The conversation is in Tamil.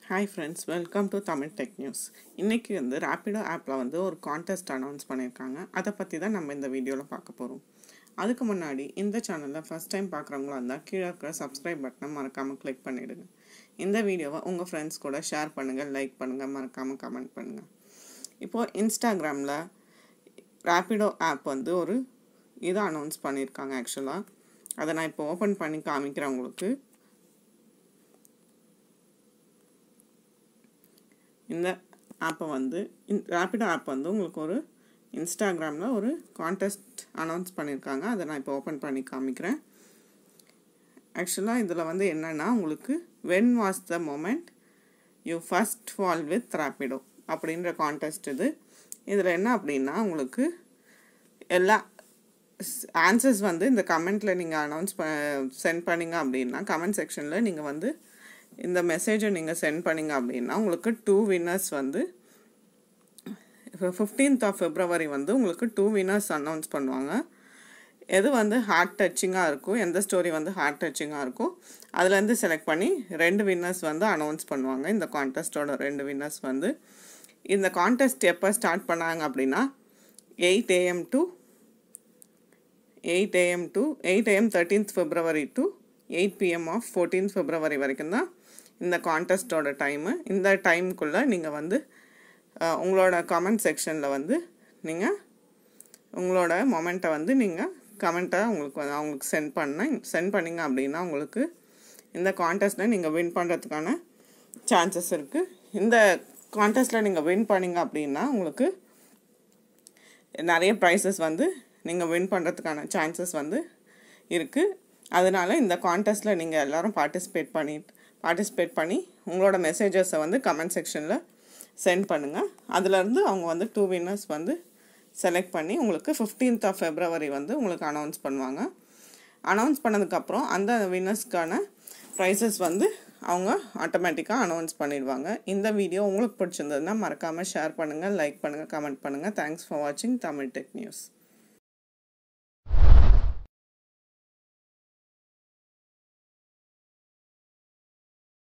hi friends welcome to Tamil tech news இன்றைக்கி வந்து ரேப்பிடோ ஆப்பில் வந்து ஒரு கான்டெஸ்ட் அனௌன்ஸ் பண்ணியிருக்காங்க அதை பற்றி தான் நம்ம இந்த வீடியோவில் பார்க்க போகிறோம் அதுக்கு முன்னாடி இந்த சேனலில் ஃபஸ்ட் டைம் பார்க்குறவங்களா இருந்தால் கீழே இருக்கிற சப்ஸ்கிரைப் பட்டனை மறக்காமல் கிளிக் பண்ணிவிடுங்க இந்த வீடியோவை உங்கள் ஃப்ரெண்ட்ஸ் கூட ஷேர் பண்ணுங்கள் லைக் பண்ணுங்கள் மறக்காமல் கமெண்ட் பண்ணுங்கள் இப்போது இன்ஸ்டாகிராமில் ரேப்பிடோ ஆப் வந்து ஒரு இதை அனௌன்ஸ் பண்ணியிருக்காங்க ஆக்சுவலாக அதை நான் இப்போ ஓப்பன் பண்ணி காமிக்கிறேன் உங்களுக்கு இந்த ஆப்பை வந்து ரேப்பிடோ ஆப் வந்து உங்களுக்கு ஒரு இன்ஸ்டாகிராமில் ஒரு கான்டெஸ்ட் அனௌன்ஸ் பண்ணியிருக்காங்க அதை நான் இப்போ ஓப்பன் பண்ணி காமிக்கிறேன் ஆக்சுவலாக இதில் வந்து என்னென்னா உங்களுக்கு when was the moment you first fall with Rapido அப்படின்ற கான்டெஸ்ட் இது இதில் என்ன அப்படின்னா உங்களுக்கு எல்லா ஆன்சர்ஸ் வந்து இந்த கமெண்ட்டில் நீங்கள் அனௌன்ஸ் ப சென்ட் பண்ணிங்க அப்படின்னா கமெண்ட் செக்ஷனில் நீங்கள் வந்து இந்த மெசேஜை நீங்கள் சென்ட் பண்ணிங்க அப்படின்னா உங்களுக்கு டூ வின்னர்ஸ் வந்து ஃபிஃப்டீன்த் ஆஃப் ஃபெப்ரவரி வந்து உங்களுக்கு டூ வின்னர்ஸ் அனௌன்ஸ் பண்ணுவாங்க எது வந்து ஹார்ட் டச்சிங்காக இருக்கும் எந்த ஸ்டோரி வந்து ஹார்ட் டச்சிங்காக இருக்கும் அதுலேருந்து செலக்ட் பண்ணி ரெண்டு வின்னர்ஸ் வந்து அனௌன்ஸ் பண்ணுவாங்க இந்த கான்டெஸ்ட்டோட ரெண்டு வின்னர்ஸ் வந்து இந்த கான்டெஸ்ட் எப்போ ஸ்டார்ட் பண்ணாங்க அப்படின்னா eight AM to eight AM to eight AM thirteenth February to eight PM of fourteenth February வரைக்கும் தான் இந்த கான்டெஸ்ட்டோட டைமு இந்த டைமுக்குள்ளே நீங்கள் வந்து உங்களோட கமெண்ட் செக்ஷனில் வந்து நீங்கள் உங்களோட மொமெண்ட்டை வந்து நீங்கள் கமெண்ட்டை உங்களுக்கு வந்து அவங்களுக்கு சென்ட் பண்ண சென்ட் பண்ணிங்க அப்படின்னா உங்களுக்கு இந்த கான்டெஸ்ட்டில் நீங்கள் வின் பண்ணுறதுக்கான சான்சஸ் இருக்குது இந்த கான்டெஸ்ட்டில் நீங்கள் வின் பண்ணிங்க அப்படின்னா உங்களுக்கு நிறைய ப்ரைஸஸ் வந்து நீங்கள் வின் பண்ணுறதுக்கான சான்சஸ் வந்து இருக்குது அதனால் இந்த கான்டெஸ்ட்டில் நீங்கள் எல்லோரும் பார்ட்டிசிபேட் பண்ணி பார்ட்டிசிபேட் பண்ணி உங்களோட மெசேஜஸை வந்து கமெண்ட் செக்ஷனில் சென்ட் பண்ணுங்கள் அதுலேருந்து அவங்க வந்து டூ வின்னர்ஸ் வந்து செலக்ட் பண்ணி உங்களுக்கு ஃபிஃப்டீன்த் ஆஃப் ஃபெப்ரவரி வந்து உங்களுக்கு அனௌன்ஸ் பண்ணுவாங்க அனௌன்ஸ் பண்ணதுக்கப்புறம் அந்த வின்னர்ஸ்க்கான ப்ரைஸஸ் வந்து அவங்க ஆட்டோமேட்டிக்காக அனௌன்ஸ் பண்ணிடுவாங்க இந்த வீடியோ உங்களுக்கு பிடிச்சிருந்ததுன்னா மறக்காமல் ஷேர் பண்ணுங்கள் லைக் பண்ணுங்கள் கமெண்ட் பண்ணுங்கள் தேங்க்ஸ் ஃபார் வாட்சிங் தமிழ் டெக் நியூஸ்